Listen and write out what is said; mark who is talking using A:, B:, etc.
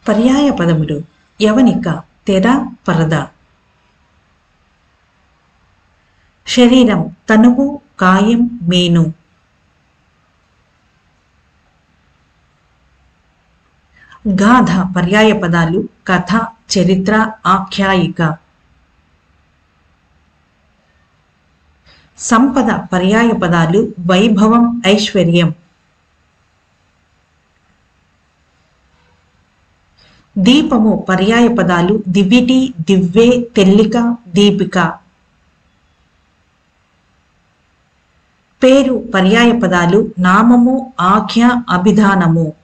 A: పర్యాయ పదములు యవనిక తెర పరద శరీరం తనువు కాయం మేను గాథ పర్యాయ పదాలు కథ చరిత్ర ఆఖ్యాయిక సంపద పర్యాయ పదాలు వైభవం ఐశ్వర్యం దీపము పర్యాయ పదాలు దివ్యటి దివ్వే తెల్లిక దీపిక పేరు పర్యాయ పదాలు నామము ఆఖ్య అభిధానము